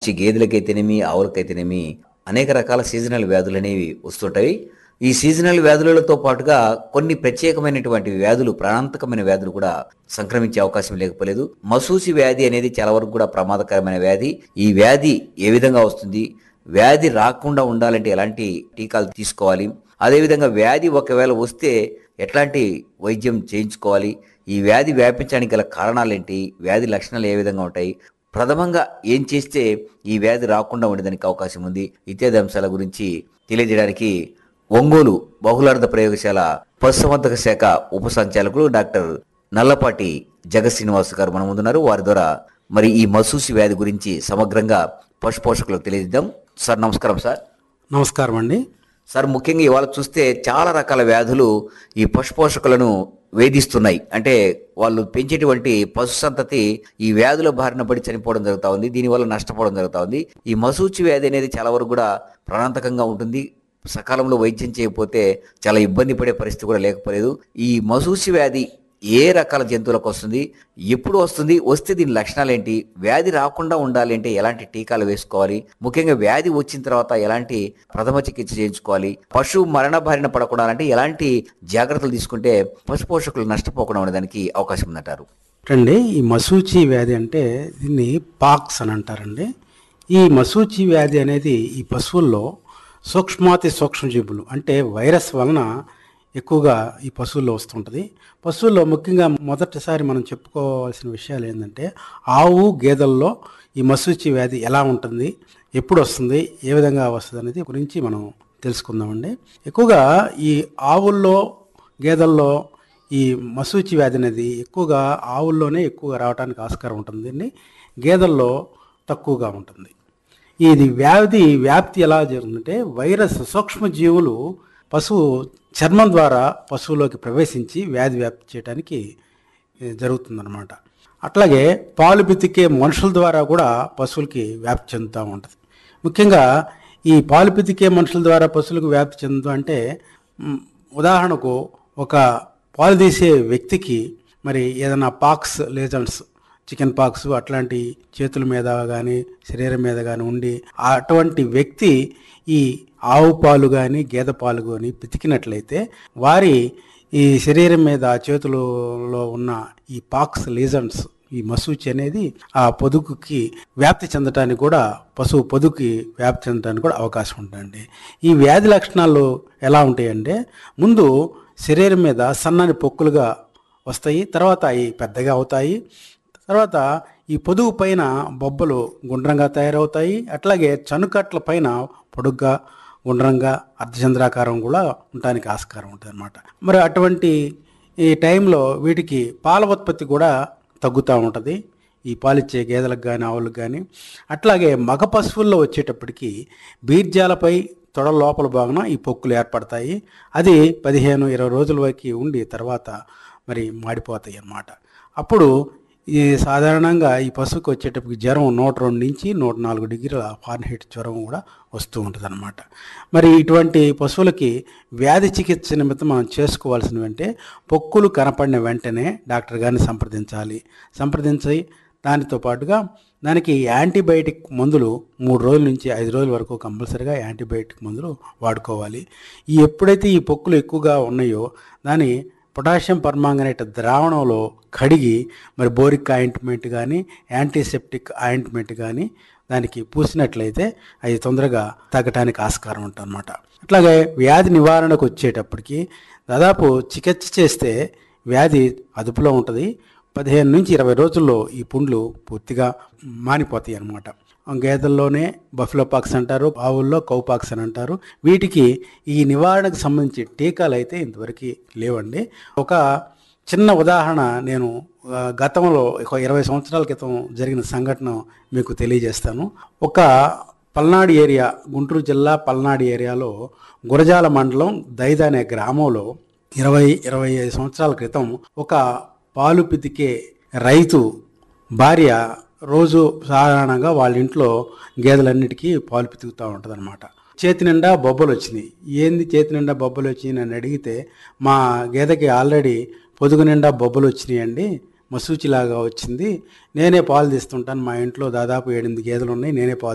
వచ్చి గేదెలకైతేనేమి ఆవులకైతేనేమి అనేక రకాల సీజనల్ వ్యాధులు అనేవి వస్తుంటాయి ఈ సీజనల్ వ్యాధులతో పాటుగా కొన్ని ప్రత్యేకమైనటువంటి వ్యాధులు ప్రాణాంతకమైన వ్యాధులు కూడా సంక్రమించే అవకాశం లేకపోలేదు మసూసి వ్యాధి అనేది చాలా వరకు కూడా ప్రమాదకరమైన వ్యాధి ఈ వ్యాధి ఏ విధంగా వస్తుంది వ్యాధి రాకుండా ఉండాలంటే ఎలాంటి టీకాలు తీసుకోవాలి అదేవిధంగా వ్యాధి ఒకవేళ వస్తే ఎట్లాంటి వైద్యం చేయించుకోవాలి ఈ వ్యాధి వ్యాపించడానికి గల కారణాలేంటి వ్యాధి లక్షణాలు ఏ విధంగా ఉంటాయి ప్రథమంగా ఏం చేస్తే ఈ వ్యాధి రాకుండా ఉండేదానికి అవకాశం ఉంది ఇత్యాది అంశాల గురించి తెలియజేయడానికి ఒంగోలు బహుళార్థ ప్రయోగశాల పశుసంవర్ధక శాఖ ఉప సంచాలకులు డాక్టర్ నల్లపాటి జగత్ శ్రీనివాస్ గారు మన ముందున్నారు వారి ద్వారా మరి ఈ మసూసి వ్యాధి గురించి సమగ్రంగా పశు పోషకులకు తెలియజేద్దాం సార్ నమస్కారం సార్ నమస్కారం అండి సార్ ముఖ్యంగా ఇవాళ చూస్తే చాలా రకాల వ్యాధులు ఈ పశు పోషకులను వేధిస్తున్నాయి అంటే వాళ్ళు పెంచేటువంటి పశు సంతతి ఈ వ్యాధుల బారిన పడి చనిపోవడం జరుగుతా ఉంది దీనివల్ల నష్టపోవడం జరుగుతా ఉంది ఈ మసూచి వ్యాధి అనేది చాలా వరకు కూడా ప్రాణాంతకంగా ఉంటుంది సకాలంలో వైద్యం చేయకపోతే చాలా ఇబ్బంది పడే పరిస్థితి కూడా లేకపోలేదు ఈ మసూచి వ్యాధి ఏ రకాల జంతువులకు వస్తుంది ఎప్పుడు వస్తుంది వస్తే దీని లక్షణాలు ఏంటి వ్యాధి రాకుండా ఉండాలి అంటే ఎలాంటి టీకాలు వేసుకోవాలి ముఖ్యంగా వ్యాధి వచ్చిన తర్వాత ఎలాంటి ప్రథమ చికిత్స చేయించుకోవాలి పశువు మరణ బారిన పడకుండా అంటే ఎలాంటి జాగ్రత్తలు తీసుకుంటే పశు పోషకులు నష్టపోకుండా ఉండడానికి అవకాశం ఉందంటారు అండి ఈ మసూచి వ్యాధి అంటే దీన్ని పాక్స్ అని అంటారండి ఈ మసూచి వ్యాధి అనేది ఈ పశువుల్లో సూక్ష్మాతి సూక్ష్మజీవులు అంటే వైరస్ వలన ఎక్కువగా ఈ పశువుల్లో వస్తుంటుంది పశువుల్లో ముఖ్యంగా మొదటిసారి మనం చెప్పుకోవాల్సిన విషయాలు ఏంటంటే ఆవు గేదెల్లో ఈ మసూచి వ్యాధి ఎలా ఉంటుంది ఎప్పుడు వస్తుంది ఏ విధంగా వస్తుంది అనేది గురించి మనం తెలుసుకుందామండి ఎక్కువగా ఈ ఆవుల్లో గేదెల్లో ఈ మసూచి వ్యాధి అనేది ఎక్కువగా ఆవుల్లోనే ఎక్కువగా రావడానికి ఆస్కారం ఉంటుందండి గేదెల్లో తక్కువగా ఉంటుంది ఇది వ్యాధి వ్యాప్తి ఎలా జరుగుతుందంటే వైరస్ సూక్ష్మజీవులు పశువు చర్మం ద్వారా పశువులోకి ప్రవేశించి వ్యాధి వ్యాప్తి చేయడానికి ఏ, జరుగుతుందన్నమాట అట్లాగే పాలు పితికే మనుషుల ద్వారా కూడా పశువులకి వ్యాప్తి చెందుతూ ఉంటుంది ముఖ్యంగా ఈ పాలు పితికే మనుషుల ద్వారా పశువులకు వ్యాప్తి చెందుతూ అంటే మ్, ఉదాహరణకు ఒక పాలు తీసే వ్యక్తికి మరి ఏదైనా పాక్స్ లేజన్స్ చికెన్ పాక్స్ అట్లాంటి చేతుల మీద కానీ శరీరం మీద కానీ ఉండి అటువంటి వ్యక్తి ఈ ఆవు పాలు కానీ గేదె పాలు కానీ పితికినట్లయితే వారి ఈ శరీరం మీద చేతులలో ఉన్న ఈ పాక్స్ లీజన్స్ ఈ మసూచి అనేది ఆ పొదుగుకి వ్యాప్తి చెందటానికి కూడా పశువు పొదుగుకి వ్యాప్తి చెందడానికి కూడా అవకాశం ఉంటుందండి ఈ వ్యాధి లక్షణాలు ఎలా ఉంటాయంటే ముందు శరీరం మీద సన్నని పొక్కులుగా వస్తాయి తర్వాత అవి పెద్దగా అవుతాయి తర్వాత ఈ పొదుగు పైన బొబ్బలు గుండ్రంగా తయారవుతాయి అట్లాగే చనుకట్ల పైన పొడుగ్గా గుండ్రంగా అర్ధచంద్రాకారం కూడా ఉండడానికి ఆస్కారం ఉంటుంది అనమాట మరి అటువంటి ఈ టైంలో వీటికి పాల ఉత్పత్తి కూడా తగ్గుతూ ఉంటుంది ఈ పాలిచ్చే గేదెలకు కానీ ఆవులకు కానీ అట్లాగే మగ పశువుల్లో వచ్చేటప్పటికి బీర్జాలపై తొడ లోపల భాగన ఈ పొక్కులు ఏర్పడతాయి అది పదిహేను ఇరవై రోజుల వరకు ఉండి తర్వాత మరి మాడిపోతాయి అన్నమాట అప్పుడు ఈ సాధారణంగా ఈ పశువుకి వచ్చేటప్పటికి జ్వరం నూట రెండు నుంచి నూట నాలుగు డిగ్రీల ఫారెన్హీట్ జ్వరం కూడా వస్తూ ఉంటుంది అనమాట మరి ఇటువంటి పశువులకి వ్యాధి చికిత్స నిమిత్తం మనం చేసుకోవాల్సినవి అంటే పొక్కులు కనపడిన వెంటనే డాక్టర్ గారిని సంప్రదించాలి సంప్రదించి దానితో పాటుగా దానికి యాంటీబయాటిక్ మందులు మూడు రోజుల నుంచి ఐదు రోజుల వరకు కంపల్సరీగా యాంటీబయాటిక్ మందులు వాడుకోవాలి ఈ ఎప్పుడైతే ఈ పొక్కులు ఎక్కువగా ఉన్నాయో దాని పొటాషియం పర్మాంగనేట్ ద్రావణంలో కడిగి మరి బోరిక్ ఆయింట్మెంట్ కానీ యాంటీసెప్టిక్ ఆయింట్మెంట్ కానీ దానికి పూసినట్లయితే అది తొందరగా తగ్గటానికి ఆస్కారం ఉంటుందన్నమాట అట్లాగే వ్యాధి నివారణకు వచ్చేటప్పటికి దాదాపు చికిత్స చేస్తే వ్యాధి అదుపులో ఉంటుంది పదిహేను నుంచి ఇరవై రోజుల్లో ఈ పుండ్లు పూర్తిగా మానిపోతాయి అన్నమాట గేదెల్లోనే బఫిలో పాక్స్ అంటారు ఆవుల్లో కౌపాక్స్ అని అంటారు వీటికి ఈ నివారణకు సంబంధించి టీకాలు అయితే ఇంతవరకు లేవండి ఒక చిన్న ఉదాహరణ నేను ఆ, గతంలో ఒక ఇరవై సంవత్సరాల క్రితం జరిగిన సంఘటన మీకు తెలియజేస్తాను ఒక పల్నాడు ఏరియా గుంటూరు జిల్లా పల్నాడు ఏరియాలో గురజాల మండలం దైద అనే గ్రామంలో ఇరవై ఇరవై ఐదు సంవత్సరాల క్రితం ఒక పాలు పితికే రైతు భార్య రోజు సాధారణంగా వాళ్ళ ఇంట్లో గేదెలన్నిటికీ పాలు పితుకుతూ ఉంటుంది చేతి నిండా బొబ్బలు వచ్చినాయి ఏంది చేతి నిండా బొబ్బలు వచ్చినాయి నన్ను అడిగితే మా గేదెకి ఆల్రెడీ పొదుగు నిండా బొబ్బలు వచ్చినాయండి మసూచిలాగా వచ్చింది నేనే పాలు తీస్తుంటాను మా ఇంట్లో దాదాపు ఏడెనిమిది గేదెలు ఉన్నాయి నేనే పాలు